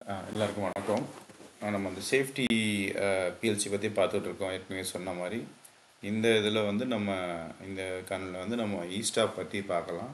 அஹ் எல்லாருக்கும் வணக்கம் அஹ் நம்ம அந்த சேஃப்டி பிஎல்சி பற்றி பார்த்துட்டு இருக்கோம் ஏற்கனவே சொன்ன மாதிரி இந்த இதில் வந்து நம்ம இந்த காணொலியில் வந்து நம்ம ஈஸ்டாப் பற்றி பார்க்கலாம்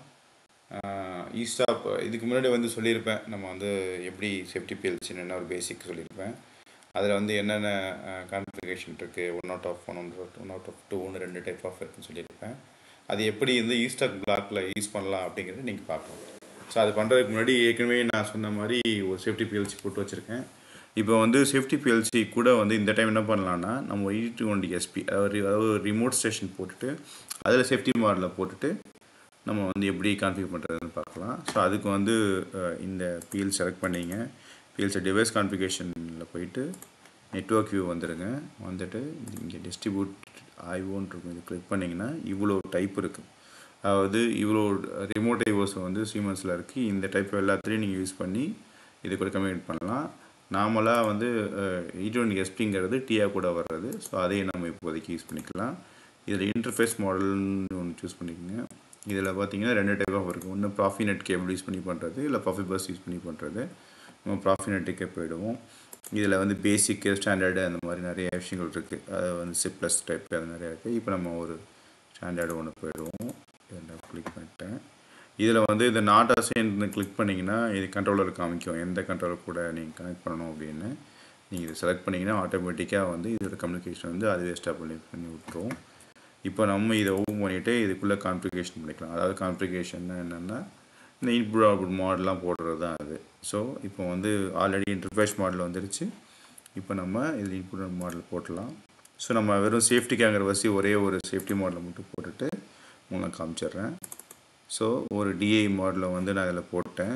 ஈஸ்டாப் இதுக்கு முன்னாடி வந்து சொல்லியிருப்பேன் நம்ம வந்து எப்படி சேஃப்டி பிஎல்சின்னு என்ன ஒரு பேசிக் சொல்லியிருப்பேன் அதில் வந்து என்னென்ன கான்ஃபிகரேஷன் இருக்குது one out of one one out of டூன்னு ரெண்டு டைப் ஆஃப் இருக்குன்னு சொல்லியிருப்பேன் அது எப்படி வந்து ஈஸ்டாக் பிளாக்கில் யூஸ் பண்ணலாம் அப்படிங்கிறத நீங்கள் பார்க்கலாம் ஸோ அது பண்ணுறதுக்கு முன்னாடி ஏற்கனவே நான் சொன்ன மாதிரி ஒரு சேஃப்டி பிஎல்சி போட்டு வச்சுருக்கேன் இப்போ வந்து சேஃப்டி பிஎல்சி கூட வந்து இந்த டைம் என்ன பண்ணலான்னா நம்ம எயிட் டு ஒன் எஸ்பி அதாவது அதாவது ரிமோட் ஸ்டேஷன் போட்டுட்டு அதில் சேஃப்டி மாடலில் போட்டுட்டு நம்ம வந்து எப்படி கான்ஃபிகர் பண்ணுறதுன்னு பார்க்கலாம் ஸோ அதுக்கு வந்து அஹ், இந்த பிஎல் செலக்ட் பண்ணிங்க பிஎல்சி டிவைஸ் கான்ஃபிகேஷனில் போயிட்டு நெட்வொர்க் வியூ வந்துடுங்க வந்துட்டு இங்கே டிஸ்ட்ரிபியூட் ஐஓன்னு இருக்கும் இது கிளிக் பண்ணிங்கன்னா இவ்வளோ டைப் இருக்குது அதாவது இவ்வளோ ரிமோட் ஐஓஸ் வந்து சீமன்ஸில் இருக்குது இந்த டைப் எல்லாத்துலேயும் நீங்கள் யூஸ் பண்ணி இது கூட கம்யூனிகேட் பண்ணலாம் நார்மலாக வந்து எயிட் ஒன் எஸ்பிங்கிறது டிஆ கூட வர்றது ஸோ அதையும் நம்ம இப்போதைக்கு யூஸ் பண்ணிக்கலாம் இதில் இன்டர்ஃபேஸ் மாடல்னு ஒன்று சூஸ் பண்ணிக்கோங்க இதில் பார்த்தீங்கன்னா ரெண்டு டைப் ஆஃப் இருக்குது ஒன்று ப்ராஃபினெட் கேபிள் யூஸ் பண்ணி பண்ணுறது இல்லை ப்ராஃபி பஸ் யூஸ் பண்ணி பண்ணுறது நம்ம ப்ராஃபினெட்டுக்கே போயிடுவோம் இதில் வந்து பேசிக்கு ஸ்டாண்டர்டு அந்த மாதிரி நிறைய விஷயங்கள் இருக்குது அது வந்து சிப்ளஸ் டைப் அது நிறையா இருக்குது இப்போ நம்ம ஒரு ஸ்டாண்டர்டு ஒன்று போயிடுவோம் இதில் கிளிக் பண்ணிட்டேன் இதில் வந்து இந்த நாட் அசைன் கிளிக் பண்ணிங்கன்னா இது கண்ட்ரோலர் காமிக்கும் எந்த கண்ட்ரோலர் கூட நீங்கள் கனெக்ட் பண்ணணும் அப்படின்னு நீங்கள் இதை செலக்ட் பண்ணிங்கன்னா ஆட்டோமேட்டிக்காக வந்து இதோட கம்யூனிகேஷன் வந்து அதுவே ஸ்டாப் பண்ணி பண்ணி விட்டுரும் இப்போ நம்ம இதை ஓப்பன் பண்ணிவிட்டு இதுக்குள்ளே கான்ஃபிகரேஷன் பண்ணிக்கலாம் அதாவது கான்ஃபிகரேஷன் என்னென்னா இந்த இன்புட் அவுட்புட் மாடல்லாம் போடுறது தான் அது ஸோ இப்போ வந்து ஆல்ரெடி இன்டர்ஃபேஸ் மாடல் வந்துருச்சு இப்போ நம்ம இதில் இன்புட் மாடல் போட்டலாம் ஸோ நம்ம வெறும் சேஃப்டிக்காங்கிற வசி ஒரே ஒரு சேஃப்டி மாடலை மட்டும் போட்டுட்டு உங்களுக்கு காமிச்சிடுறேன் ஸோ ஒரு டிஐ மாடலை வந்து நான் இதில் போட்டேன்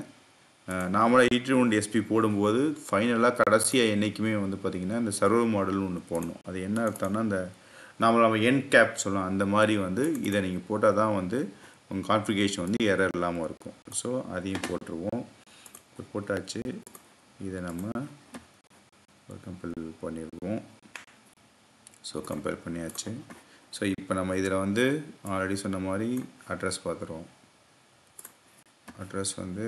நாமளாக எயிட்டி ஒன் எஸ்பி போடும்போது ஃபைனலாக கடைசியாக என்றைக்குமே வந்து பார்த்திங்கன்னா இந்த சர்வர் மாடல்னு ஒன்று போடணும் அது என்ன அர்த்தம்னா இந்த நாம நம்ம என் கேப் சொல்லலாம் அந்த மாதிரி வந்து இதை நீங்கள் போட்டால் தான் வந்து உங்கள் கான்ஃபிகேஷன் வந்து எரர் இல்லாமல் இருக்கும் ஸோ அதையும் போட்டுருவோம் இப்போ போட்டாச்சு இதை நம்ம கம்பைல் பண்ணிடுவோம் ஸோ கம்பைல் பண்ணியாச்சு ஸோ இப்போ நம்ம இதில் வந்து ஆல்ரெடி சொன்ன மாதிரி அட்ரஸ் பார்த்துருவோம் அட்ரஸ் வந்து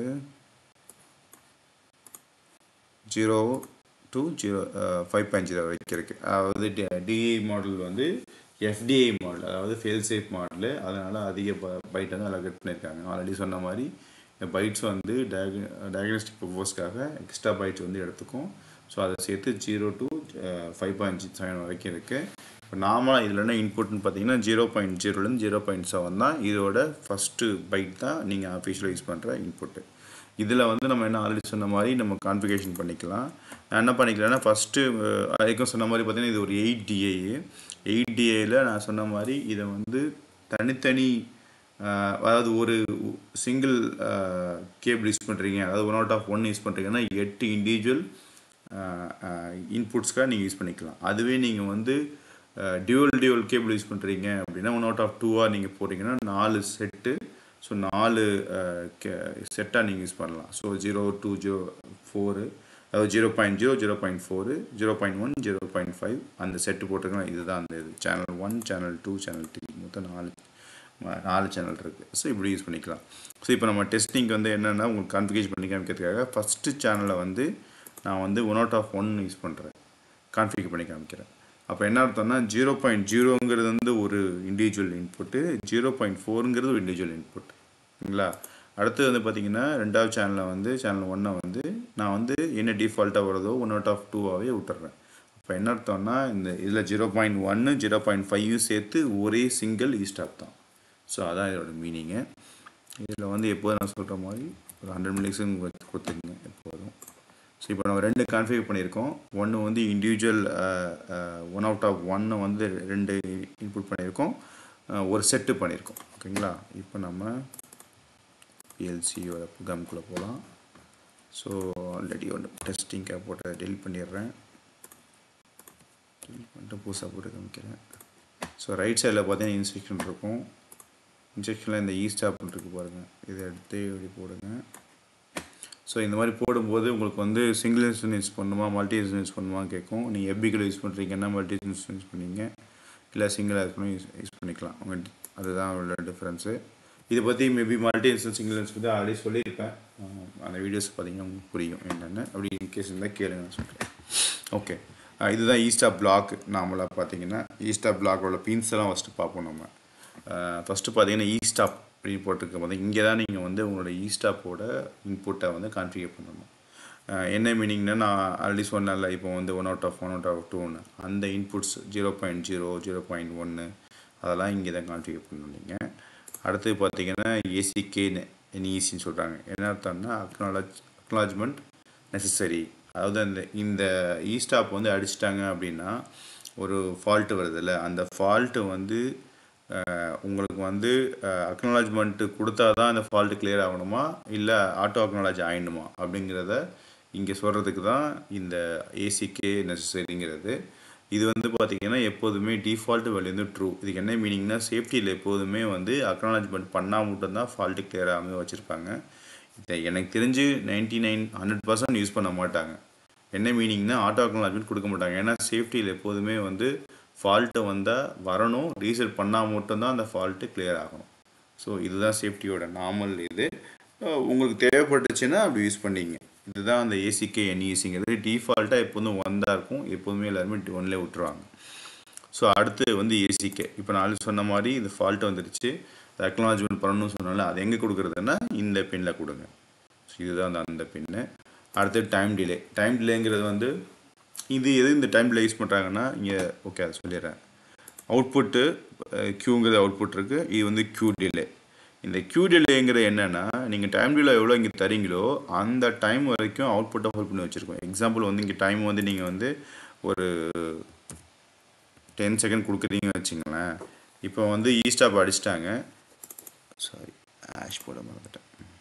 zero to zero five point zero வரைக்கும் இருக்குது அதாவது டிஐ மாடல் வந்து எஃப்டிஐ மாடல் அதாவது ஃபெயில் சேஃப் மாடலு அதனால் அதிக பைட் வந்து அலகட் பண்ணியிருக்காங்க ஆல்ரெடி சொன்ன மாதிரி இந்த பைட்ஸ் வந்து டயக் டயக்னோஸ்டிக் பர்பஸ்க்காக எக்ஸ்ட்ரா பைட்ஸ் வந்து எடுத்துக்கும் ஸோ அதை சேர்த்து zero to five point seven வரைக்கும் இருக்குது இப்போ நார்மலாக இதில் என்ன இன்புட்னு பார்த்தீங்கன்னா ஜீரோ பாயிண்ட் ஜீரோலேருந்து ஜீரோ பாயிண்ட் செவன் தான் இதோட ஃபஸ்ட்டு பைட் தான் நீங்கள் ஆஃபீஷியலாக யூஸ் பண்ணுற இன்புட்டு இதில் வந்து நம்ம என்ன ஆல்ரெடி சொன்ன மாதிரி நம்ம கான்ஃபிகேஷன் பண்ணிக்கலாம் நான் என்ன பண்ணிக்கலாம்னா ஃபஸ்ட்டு அதுக்கும் சொன்ன மாதிரி பார்த்தீங்கன்னா இது ஒரு எயிட் டிஏ எயிட் டிஏயில் நான் சொன்ன மாதிரி இதை வந்து தனித்தனி அஹ், அதாவது ஒரு சிங்கிள் கேபிள் யூஸ் பண்ணுறீங்க அதாவது one out of one use பண்ணுறீங்கன்னா எட்டு இண்டிவிஜுவல் இன்புட்ஸ்க்காக நீங்கள் யூஸ் பண்ணிக்கலாம் அதுவே நீங்கள் வந்து டியூவல் டியூவல் கேபிள் யூஸ் பண்ணுறீங்க அப்படின்னா ஒன் அவுட் ஆஃப் டூவாக நீங்கள் போட்டிங்கன்னா நாலு செட்டு ஸோ நாலு செட்டாக நீங்கள் யூஸ் பண்ணலாம் so zero two zero four அதாவது zero point zero zero point four zero point one zero point five அந்த செட்டு போட்டிருக்கலாம் இதுதான் அந்த இது channel one channel two channel three மொத்தம் நாலு ம- நாலு சேனல் இருக்குது ஸோ இப்படி யூஸ் பண்ணிக்கலாம் ஸோ இப்போ நம்ம டெஸ்டிங் வந்து என்னென்னா உங்களுக்கு கான்ஃபிகேஷன் பண்ணி காமிக்கிறதுக்காக ஃபஸ்ட்டு சேனலை வந்து நான் வந்து one out of one use பண்ணுறேன் கான்ஃபிகர் பண்ணி காமிக்கிறேன் அப்போ என்ன அர்த்தம்னா ஜீரோ பாயிண்ட் ஜீரோங்கிறது வந்து ஒரு இண்டிவிஜுவல் இன்புட்டு ஜீரோ பாயிண்ட் ஃபோருங்கிறது ஒரு இண்டிவிஜுவல் இன்புட் சரிங்களா அடுத்து வந்து பார்த்தீங்கன்னா ரெண்டாவது சேனலில் வந்து சேனல் ஒன்னை வந்து நான் வந்து என்ன டிஃபால்ட்டாக வருதோ ஒன் அவுட் ஆஃப் டூவாகவே விட்டுறேன் அப்போ என்ன அர்த்தம்னா இந்த இதில் ஜீரோ பாயிண்ட் ஒன்று ஜீரோ பாயிண்ட் ஃபைவும் சேர்த்து ஒரே சிங்கிள் ஈஸ்டாப் தான் ஸோ அதான் இதோட மீனிங்கு இதில் வந்து எப்போதும் நான் சொல்கிற மாதிரி ஒரு ஹண்ட்ரட் மில்லிக்ஸும் கொடுத்துருங்க எப்போதும் ஸோ இப்போ நம்ம ரெண்டு கான்ஃபிகர் பண்ணியிருக்கோம் ஒன்று வந்து இண்டிவிஜுவல் ஒன் அவுட் ஆஃப் ஒன்னை வந்து ரெண்டு இன்புட் பண்ணியிருக்கோம் அஹ், ஒரு செட்டு பண்ணியிருக்கோம் ஓகேங்களா இப்போ நம்ம பிஎல்சியோட ப்ரோக்ராம்குள்ளே போகலாம் ஸோ ஆல்ரெடி ஒன்று டெஸ்டிங் கேப் போட்டு டெலிட் பண்ணிடுறேன் டெலிட் பண்ணிட்டு புதுசாக போட்டு காமிக்கிறேன் ஸோ ரைட் சைடில் பார்த்தீங்கன்னா இன்ஸ்ட்ரக்ஷன் இருக்கும் இன்ஸ்ட்ரக்ஷனில் இந்த ஈஸ்ட் ஆப்னு இருக்குது பாருங்கள் இதை எடுத்து இப்படி போடுங்க ஸோ இந்த மாதிரி போடும்போது உங்களுக்கு வந்து சிங்கிள் இன்ஸ்டன் யூஸ் பண்ணுமா மல்டி இன்ஸ்டன் யூஸ் பண்ணுமா கேட்கும் நீங்கள் எப்பிக்கில் யூஸ் பண்ணுறீங்கன்னா மல்டி இன்ஸ்டன் யூஸ் பண்ணீங்க இல்லை சிங்கிள் யூஸ் பண்ணி யூஸ் யூஸ் பண்ணிக்கலாம் உங்கள் அதுதான் உள்ள டிஃப்ரென்ஸு இதை பற்றி மேபி மல்டி இன்ஸ்டன் சிங்கிள் இன்ஸ் பற்றி ஆல்ரெடி சொல்லியிருப்பேன் அந்த வீடியோஸ் பார்த்தீங்கன்னா உங்களுக்கு புரியும் என்னென்ன அப்படி இன்கேஸ் இருந்தால் கேளுங்க நான் சொல்கிறேன் ஓகே இதுதான் ஈஸ்டா பிளாக் நார்மலாக பார்த்தீங்கன்னா ஈஸ்டா பிளாக்கோட பின்ஸ் எல்லாம் ஃபஸ்ட்டு பார்ப்போம் நம்ம ஃபஸ்ட்டு பார்த்தீங்கன்னா ஈஸ்டாப் அப்படின்னு போட்டிருக்க போது இங்கே தான் நீங்கள் வந்து உங்களோட ஈஸ்டாப்போட இன்புட்டை வந்து கான்ஃபிகர் பண்ணணும் அஹ் என்ன மீனிங்னா நான் ஆல்ரெடி சொன்னேன்ல இப்போ வந்து one out of one out of டூன்னு அந்த inputs zero point zero zero point ஒன்று அதெல்லாம் இங்கே தான் கான்ஃபிகர் பண்ணணும் நீங்கள் அடுத்து பார்த்தீங்கன்னா ஏசிகேன்னு என்இசின்னு சொல்கிறாங்க என்ன அர்த்தம்னா அக்னாலஜ் அக்னாலஜ்மெண்ட் நெசசரி அதாவது அந்த இந்த ஈஸ்டாப் வந்து அடிச்சிட்டாங்க அப்படின்னா ஒரு ஃபால்ட்டு வருதுல்ல அந்த ஃபால்ட்டு வந்து அஹ், உங்களுக்கு வந்து அக்னாலஜ்மெண்ட்டு கொடுத்தா தான் அந்த ஃபால்ட்டு clear ஆகணுமா இல்லை ஆட்டோ அக்னாலஜ் ஆயிடணுமா அப்படிங்கிறத இங்கே சொல்கிறதுக்கு தான் இந்த ஏசிகே நெசசரிங்கிறது இது வந்து பார்த்தீங்கன்னா எப்போதுமே டிஃபால்ட் வேல்யூ வந்து ட்ரூ இதுக்கு என்ன மீனிங்னா சேஃப்டியில் எப்போதுமே வந்து அக்னாலஜ்மெண்ட் பண்ணால் மட்டும்தான் ஃபால்ட்டு clear ஆகாமல் வச்சுருப்பாங்க இதை எனக்கு தெரிஞ்சு ninety nine hundred percent use பண்ண மாட்டாங்க என்ன மீனிங்னா ஆட்டோ அக்னாலஜ்மெண்ட் கொடுக்க மாட்டாங்க ஏன்னா சேஃப்டியில் எப்போதுமே வந்து ஃபால்ட்டு வந்தால் வரணும் ரீசெட் பண்ணால் மட்டும்தான் அந்த ஃபால்ட்டு clear ஆகணும் ஸோ இதுதான் சேஃப்டியோட நார்மல் இது அஹ் உங்களுக்கு தேவைப்பட்டுச்சுன்னா அப்படி யூஸ் பண்ணிங்க இதுதான் அந்த ஏசிகே என்இசிங்கிறது டிஃபால்ட்டாக எப்போதும் ஒன் தான் இருக்கும் எப்போதுமே எல்லாருமே ஒன்லேயே விட்டுருவாங்க ஸோ அடுத்து வந்து ஏசிகே இப்போ நான் சொன்ன மாதிரி இந்த ஃபால்ட் வந்துடுச்சு அக்னாலஜ்மெண்ட் பண்ணணும்னு சொன்னால அது எங்கே கொடுக்குறதுன்னா இந்த பின்னில் கொடுங்க ஸோ இதுதான் அந்த அந்த பின்னு அடுத்து டைம் டிலே டைம் டிலேங்கிறது வந்து இது எது இந்த டைம் டிலே யூஸ் பண்ணுறாங்கன்னா இங்கே ஓகே அதை சொல்லிடுறேன் அவுட்புட்டு க்யூங்கிறது அவுட்புட் இருக்குது இது வந்து க்யூ டிலே இந்த க்யூ டிலேங்கிறது என்னென்னா நீங்கள் டைம் டிலே எவ்வளோ இங்கே தரீங்களோ அந்த டைம் வரைக்கும் அவுட்புட்டை ஹோல்ட் பண்ணி வச்சுருக்கோம் எக்ஸாம்பிள் வந்து இங்கே டைம் வந்து நீங்கள் வந்து ஒரு டென் செகண்ட் கொடுக்குறீங்கன்னு வச்சுங்களேன் இப்போ வந்து ஈஸ்டாப் அடிச்சிட்டாங்க சாரி ஆஷ் போட மறந்துட்டேன்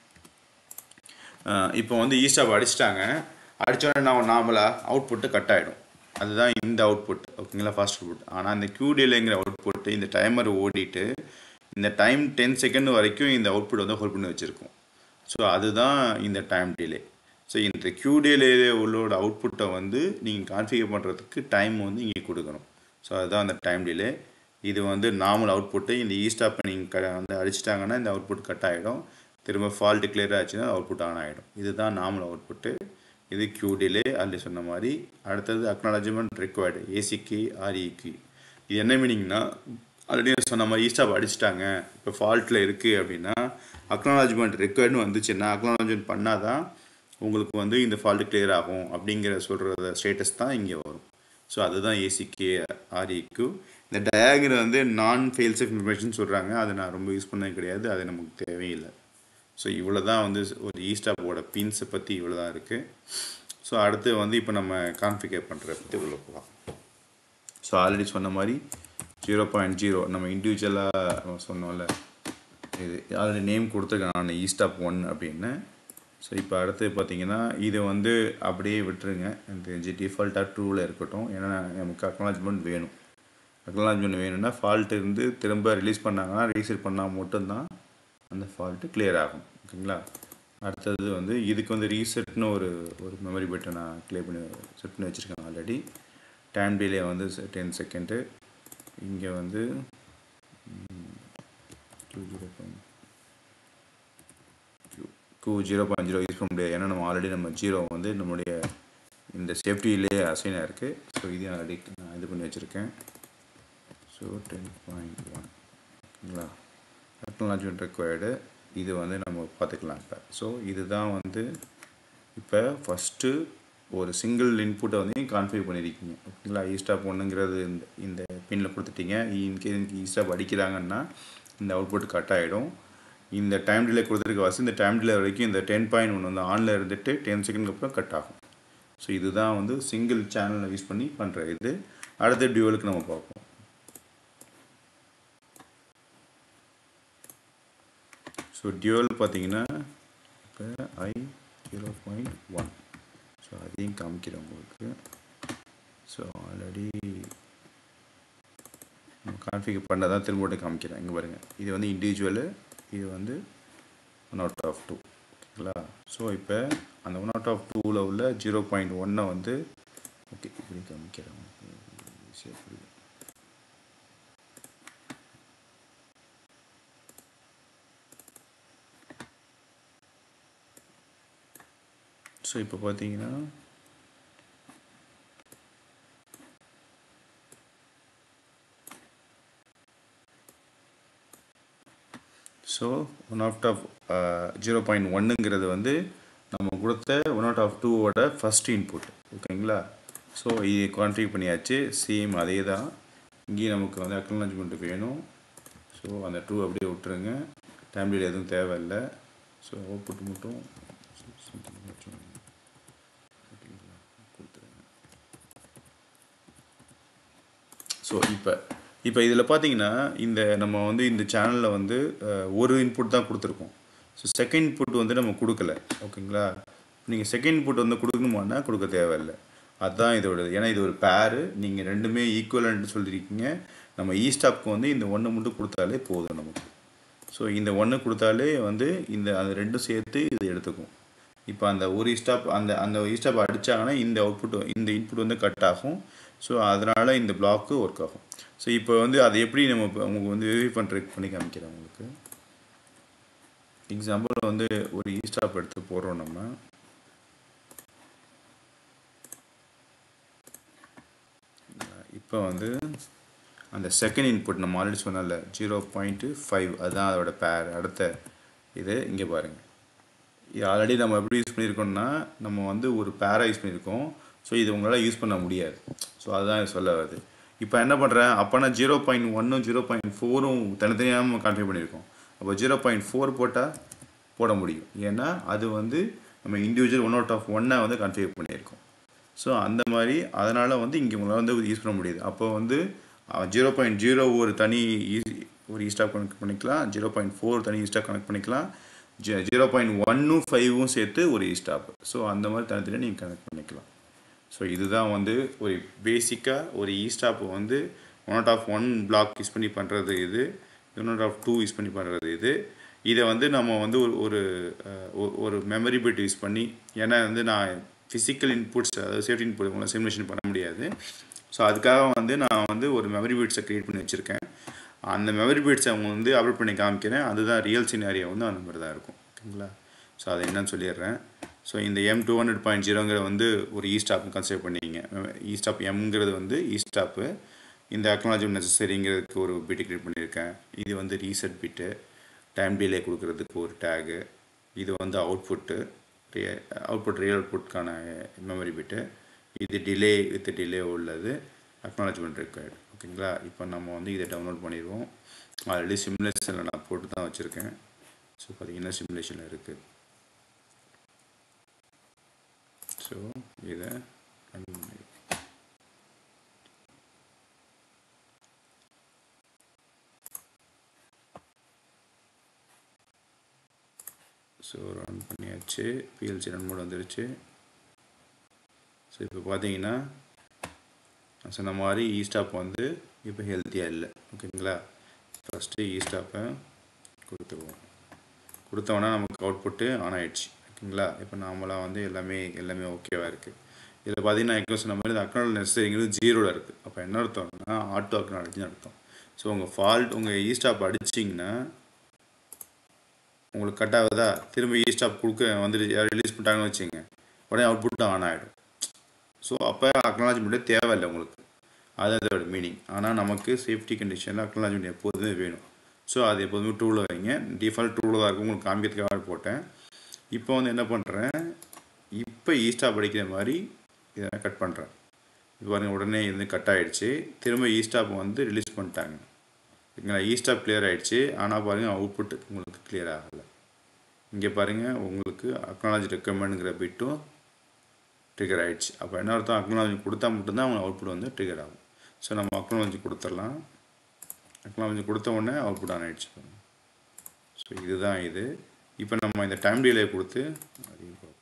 அஹ் இப்போ வந்து ஈஸ்டாப் அடிச்சிட்டாங்க அடித்தோடனே நான் நார்மலாக அவுட்புட்டு கட் ஆகிடும் அதுதான் இந்த அவுட்புட் ஓகேங்களா ஃபாஸ்ட் அவுட்புட் ஆனால் இந்த கியூடிலேங்கிற அவுட்புட்டு இந்த டைமர் ஓடிட்டு இந்த டைம் டென் செகண்ட் வரைக்கும் இந்த அவுட்புட் வந்து ஹோல்ட் பண்ணி வச்சுருக்கோம் ஸோ அதுதான் இந்த டைம் டிலே ஸோ இந்த கியூடிலே உள்ளோட அவுட்புட்டை வந்து நீங்கள் கான்ஃபிகர் பண்ணுறதுக்கு டைம் வந்து இங்கே கொடுக்கணும் ஸோ அதுதான் அந்த டைம் டிலே இது வந்து நார்மல் அவுட்புட்டு இந்த ஈஸ்டாப்பை நீங்கள் க வந்து அடிச்சிட்டாங்கன்னா இந்த அவுட்புட் கட் ஆகிடும் திரும்ப ஃபால்ட்டு clear ஆச்சுன்னா அவுட்புட் ஆன் ஆகிடும் இதுதான் நார்மல் அவுட்புட்டு இது கியூ டிலே அதில் சொன்ன மாதிரி அடுத்தது அக்னாலஜ்மெண்ட் ரிக்வயர்டு ஏசிக்கு ஆர்இக்கு இது என்ன மீனிங்னா ஆல்ரெடி சொன்ன மாதிரி ஈஸ்டாப் அடிச்சிட்டாங்க இப்போ ஃபால்ட்டில் இருக்குது அப்படின்னா அக்னாலஜ்மெண்ட் ரிக்வயர்டுன்னு வந்துச்சுன்னா அக்னாலஜ்மெண்ட் பண்ணால் தான் உங்களுக்கு வந்து இந்த ஃபால்ட்டு clear ஆகும் அப்படிங்கிற சொல்கிற ஸ்டேட்டஸ் தான் இங்கே வரும் ஸோ அதுதான் ஏசிகே ஆர்இக்கு இந்த டயாகிரம் வந்து நான் ஃபெயில்ஸ் ஆஃப் இன்ஃபர்மேஷன் சொல்கிறாங்க அதை நான் ரொம்ப யூஸ் பண்ணது கிடையாது அது நமக்கு தேவையில்லை ஸோ இவ்வளோ தான் வந்து ஒரு ஈஸ்டாப்போட பின்ஸை பற்றி இவ்வளோ தான் இருக்குது ஸோ அடுத்து வந்து இப்போ நம்ம கான்ஃபிகர் பண்ணுறத பற்றி உள்ள போகலாம் ஸோ ஆல்ரெடி சொன்ன மாதிரி ஜீரோ பாயிண்ட் ஜீரோ நம்ம இண்டிவிஜுவலாக சொன்னோம்ல இது ஆல்ரெடி நேம் கொடுத்துருக்கேன் நான் ஈஸ்டாப் ஒன் அப்படின்னு ஸோ இப்போ அடுத்து பார்த்தீங்கன்னா இது வந்து அப்படியே விட்டுருங்க எனக்கு தெரிஞ்சு டிஃபால்ட்டாக ட்ரூவில் இருக்கட்டும் ஏன்னா நமக்கு அக்னாலஜ்மெண்ட் வேணும் அக்னாலஜ்மெண்ட் வேணும்னா ஃபால்ட் இருந்து திரும்ப ரிலீஸ் பண்ணாங்கன்னா ரீசெட் பண்ணால் மட்டும்தான் அந்த ஃபால்ட்டு clear ஆகும் ஓகேங்களா அடுத்தது வந்து இதுக்கு வந்து ரீசெட்னு ஒரு ஒரு மெமரி பட்டை நான் க்ளியர் பண்ணி செட் பண்ணி வச்சுருக்கேன் ஆல்ரெடி டைம் டிலே வந்து டென் செகண்டு இங்கே வந்து two zero point two zero point zero use பண்ண முடியாது ஏன்னா நம்ம ஆல்ரெடி நம்ம ஜீரோ வந்து நம்மளுடைய இந்த சேஃப்டியிலே அசைனாக இருக்குது ஸோ இதையும் ஆல்ரெடி நான் இது பண்ணி வச்சுருக்கேன் ஸோ டென் பாயிண்ட் ஒன் ஓகேங்களா டெக்னாலஜி ரெக்வயர்டு இது வந்து நம்ம பார்த்துக்கலாம் இப்போ ஸோ இதுதான் வந்து இப்போ ஃபஸ்ட்டு ஒரு சிங்கிள் இன்புட்டை வந்து கான்ஃபிகர் பண்ணியிருக்கீங்க ஓகேங்களா ஈஸ்டாப் ஒன்றுங்கிறது இந்த இந்த பின்னில் கொடுத்துட்டீங்க இன்கேஸ் ஈஸ்டாப் அடிக்கிறாங்கன்னா இந்த அவுட்புட் கட் ஆகிடும் இந்த டைம் டிலே கொடுத்துருக்க வாசி இந்த டைம் டிலே வரைக்கும் இந்த டென் பாயிண்ட் ஒன்று வந்து ஆனில் இருந்துட்டு டென் செகண்ட்க்கு அப்புறம் கட் ஆகும் ஸோ இதுதான் வந்து சிங்கிள் சேனலை யூஸ் பண்ணி பண்ணுற இது அடுத்த டியூவலுக்கு நம்ம பார்ப்போம் ஸோ டியூவல் பார்த்தீங்கன்னா இப்போ I zero point one so அதையும் காமிக்கிறேன் உங்களுக்கு ஸோ ஆல்ரெடி கான்ஃபிகர் பண்ணதான் திரும்ப மட்டும் காமிக்கிறேன் இங்கே பாருங்கள் இது வந்து இண்டிவிஜுவலு இது வந்து ஒன் அவுட் ஆஃப் டூ ஓகேங்களா ஸோ இப்போ அந்த ஒன் அவுட் ஆஃப் டூவில் உள்ள ஜீரோ பாயிண்ட் ஒன்னை வந்து ஓகே இப்படி காமிக்கிறேன் ஈஸியாக புரியும் ஸோ இப்போ பார்த்தீங்கன்னா so one out of zero point ஒன்னுங்கிறது வந்து நம்ம கொடுத்த ஒன் அவுட் ஆஃப் டூவோட ஃபஸ்ட் இன்புட் ஓகேங்களா ஸோ இது கான்ஃபிக் பண்ணியாச்சு சேம் அதே தான் இங்கேயும் நமக்கு வந்து அக்னாலஜ்மெண்ட் வேணும் ஸோ அந்த டூ அப்படியே விட்டுருங்க டைம்லில் எதுவும் தேவையில்லை ஸோ அவுட்புட் மட்டும் ஸோ இப்போ இப்போ இதில் பார்த்தீங்கன்னா இந்த நம்ம வந்து இந்த சேனலில் வந்து அஹ், ஒரு இன்புட் தான் கொடுத்துருக்கோம் ஸோ செகண்ட் இன்புட் வந்து நம்ம கொடுக்கல ஓகேங்களா நீங்கள் செகண்ட் இன்புட் வந்து கொடுக்கணுமானா கொடுக்க தேவையில்லை அதுதான் இதோட ஏன்னா இது ஒரு பேரு நீங்கள் ரெண்டுமே ஈக்குவலன்ட் சொல்லியிருக்கீங்க நம்ம இ ஸ்டாப்க்கு வந்து இந்த ஒன்று மட்டும் கொடுத்தாலே போதும் நமக்கு ஸோ இந்த ஒன்று கொடுத்தாலே வந்து இந்த அந்த ரெண்டும் சேர்த்து இது எடுத்துக்கும் இப்போ அந்த ஒரு ஸ்டாப் அந்த அந்த ஸ்டாப் அடித்தாங்கன்னா இந்த அவுட்புட் இந்த இன்புட் வந்து கட் ஆகும் ஸோ அதனால் இந்த பிளாக்கு ஒர்க் ஆகும் ஸோ இப்போ வந்து அதை எப்படி நம்ம இப்போ உங்களுக்கு வந்து வெரிஃபை பண்ணுறதுக்கு பண்ணி காமிக்கிறேன் உங்களுக்கு எக்ஸாம்பிள் வந்து ஒரு இ ஸ்டாப் எடுத்து போடுறோம் நம்ம இப்போ வந்து அந்த செகண்ட் இன்புட் நம்ம ஆல்ரெடி சொன்னல ஜீரோ பாயிண்ட்டு ஃபைவ் அதுதான் அதோட பேர் அடுத்த இது இங்கே பாருங்கள் இது ஆல்ரெடி நம்ம எப்படி யூஸ் பண்ணியிருக்கோம்னா நம்ம வந்து ஒரு பேரா யூஸ் பண்ணியிருக்கோம் ஸோ இது உங்களால் யூஸ் பண்ண முடியாது ஸோ அதுதான் இது சொல்ல வருது இப்போ என்ன பண்ணுறேன் அப்போனா ஜீரோ பாயிண்ட் ஒன்னும் ஜீரோ பாயிண்ட் ஃபோரும் தனித்தனியாக நம்ம கான்ஃபிகர் பண்ணியிருக்கோம் அப்போ ஜீரோ பாயிண்ட் ஃபோர் போட்டால் போட முடியும் ஏன்னா அது வந்து நம்ம இண்டிவிஜுவல் ஒன் அவுட் ஆஃப் ஒன்னை வந்து கான்ஃபிகர் பண்ணியிருக்கோம் ஸோ அந்த மாதிரி அதனால் வந்து இங்கே உங்களால் வந்து யூஸ் பண்ண முடியுது அப்போ வந்து ஜீரோ பாயிண்ட் ஜீரோ ஒரு தனி ஈ- ஒரு ஈஸ்டாக் கனெக்ட் பண்ணிக்கலாம் ஜீரோ பாயிண்ட் ஃபோர் தனி ஈஸ்டாக் கனெக்ட் பண்ணிக்கலாம் ஜீரோ பாயிண்ட் ஒன்னும் ஃபைவும் சேர்த்து ஒரு ஈஸ்டாப் ஸோ அந்த மாதிரி தனித்தனியாக நீங்கள் கனெக்ட் பண்ணிக்கலாம் ஸோ இதுதான் வந்து ஒரு பேசிக்காக ஒரு ஈஸ்டாப் வந்து one out of one block use பண்ணி பண்ணுறது இது one out of two use பண்ணி பண்ணுறது இது இதை வந்து நம்ம வந்து ஒரு ஒரு அஹ், ஒ- ஒரு மெமரி பிட் யூஸ் பண்ணி ஏன்னா வந்து நான் ஃபிசிக்கல் இன்புட்ஸ் அதாவது சேஃப்டி இன்புட் உங்களை சிமுலேஷன் பண்ண முடியாது ஸோ அதுக்காக வந்து நான் வந்து ஒரு மெமரி பீட்ஸை க்ரியேட் பண்ணி வச்சுருக்கேன் அந்த மெமரி பீட்ஸை அவங்க வந்து அப்லோட் பண்ணி காமிக்கிறேன் அதுதான் ரியல் சினாரியோ வந்து அந்த மாதிரி தான் இருக்கும் ஓகேங்களா ஸோ அதை என்னன்னு சொல்லிடுறேன் ஸோ இந்த எம் டூ ஹண்ட்ரட் பாயிண்ட் ஜீரோங்கிற வந்து ஒரு இ ஸ்டாப் கன்சிடர் பண்ணிங்க இ ஸ்டாப் எம்ங்கிறது வந்து இ ஸ்டாப்பு இந்த அக்னாலஜிமெண்ட் நெசசரிங்கிறதுக்கு ஒரு பிட்டு கிரியேட் பண்ணியிருக்கேன் இது வந்து ரீசெட் பிட்டு டைம் டிலே கொடுக்கறதுக்கு ஒரு டேகு இது வந்து அவுட்புட்டு அவுட்புட் ரியல் அவுட்புட்கான மெமரி பிட்டு இது டிலே வித் டிலே உள்ளது அக்னாலஜ்மெண்ட் ரெக்வயர்டு ஓகேங்களா இப்போ நம்ம வந்து இதை டவுன்லோட் பண்ணிடுவோம் ஆல்ரெடி சிமுலேஷனில் நான் போட்டு தான் வச்சுருக்கேன் ஸோ பார்த்தீங்கன்னா சிமுலேஷனில் இருக்குது ஸோ இதை run பண்ணி ஸோ ரன் பண்ணியாச்சு பிஎல்சி ரன் மோட் வந்துருச்சு ஸோ இப்போ பார்த்தீங்கன்னா நான் சொன்ன மாதிரி இ ஸ்டாப் வந்து இப்போ ஹெல்த்தியாக இல்லை ஓகேங்களா ஃபஸ்ட்டு இ ஸ்டாப்பை கொடுத்துருவோம் கொடுத்தோன்னா நமக்கு அவுட்புட்டு ஆன் ஆயிடுச்சு ஓகேங்களா இப்போ நாமளாக வந்து எல்லாமே எல்லாமே ஓகேவாக இருக்குது இதில் பார்த்தீங்கன்னா எங்கே சொன்ன மாதிரி இந்த அக்னாலஜ் நெசரிங்கிறது ஜீரோவில் இருக்குது அப்போ என்ன அர்த்தம்னா ஆட்டோ அக்னாலஜின்னு அர்த்தம் ஸோ உங்கள் ஃபால்ட் உங்கள் இ ஸ்டாப் அடிச்சிங்கன்னா உங்களுக்கு கட் ஆகுதா திரும்ப இ ஸ்டாப் கொடுக்க வந்துட்டு ரிலீஸ் பண்ணிட்டாங்கன்னு வச்சுங்க உடனே அவுட்புட் ஆன் ஆகிடும் ஸோ அப்போ அக்னாலஜ்மெண்ட்டே தேவையில்லை உங்களுக்கு அது அதோட மீனிங் ஆனால் நமக்கு சேஃப்டி கண்டிஷனில் அக்னாலஜ்மெண்ட் எப்போதுமே வேணும் ஸோ அது எப்போதுமே டூவில் வைங்க டிஃபால்ட் டூவில் தான் இருக்கும் உங்களுக்கு காமிக்கிறதுக்காக போட்டேன் இப்போ வந்து என்ன பண்ணுறேன் இப்போ இ ஸ்டாப் அடிக்கிற மாதிரி இதை நான் கட் பண்ணுறேன் இப்போ பாருங்க உடனே இது கட் ஆகிடுச்சு திரும்ப இ ஸ்டாப் வந்து ரிலீஸ் பண்ணிட்டாங்க ஓகேங்களா இ ஸ்டாப் கிளியர் ஆகிடுச்சு ஆனால் பாருங்கள் அவுட்புட் உங்களுக்கு கிளியர் ஆகலை இங்கே பாருங்கள் உங்களுக்கு அக்னாலஜி ரெக்கமெண்டுங்கிற பிட்டும் ட்ரிகர் ஆகிடுச்சு அப்போ என்ன அர்த்தம் அக்னாலஜி கொடுத்தா மட்டும்தான் அவங்க அவுட்புட் வந்து ட்ரிகர் ஆகும் ஸோ நம்ம அக்னாலஜி கொடுத்துடலாம் அக்னாலஜி கொடுத்த உடனே அவுட்புட் ஆன் ஆகிடுச்சு ஸோ இதுதான் இது இப்போ நம்ம இந்த டைம் டிலே கொடுத்து அதையும் பார்ப்போம்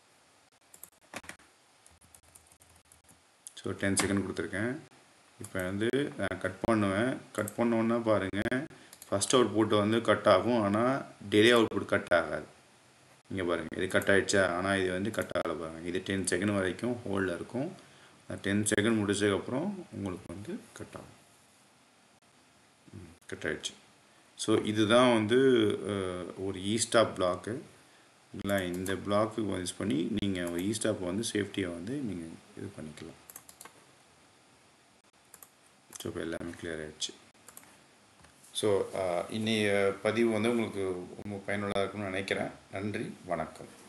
ஸோ டென் செகண்ட் கொடுத்துருக்கேன் இப்போ வந்து நான் கட் பண்ணுவேன் கட் பண்ணோன்னா பாருங்கள் ஃபஸ்ட் அவுட்புட் வந்து கட் ஆகும் ஆனால் டிலே அவுட்புட் கட் ஆகாது இங்கே பாருங்கள் இது கட் ஆகிடுச்சா ஆனால் இது வந்து கட் ஆகலை பாருங்கள் இது டென் செகண்ட் வரைக்கும் ஹோல்டில் இருக்கும் டென் செகண்ட் முடிச்சதுக்கப்புறம் உங்களுக்கு வந்து கட் ஆகும் கட் ஆகிடுச்சு ஸோ இதுதான் வந்து அஹ், ஒரு ஈ ஸ்டாப் பிளாக்கு இல்லை இந்த பிளாக்கு யூஸ் பண்ணி நீங்கள் இ ஸ்டாப்பை வந்து சேஃப்டியை வந்து நீங்கள் இது பண்ணிக்கலாம் ஸோ இப்போ எல்லாமே கிளியர் ஆகிடுச்சு ஸோ இன்னைய பதிவு வந்து உங்களுக்கு ரொம்ப பயனுள்ளதாக இருக்கும்னு நினைக்கிறேன் நன்றி வணக்கம்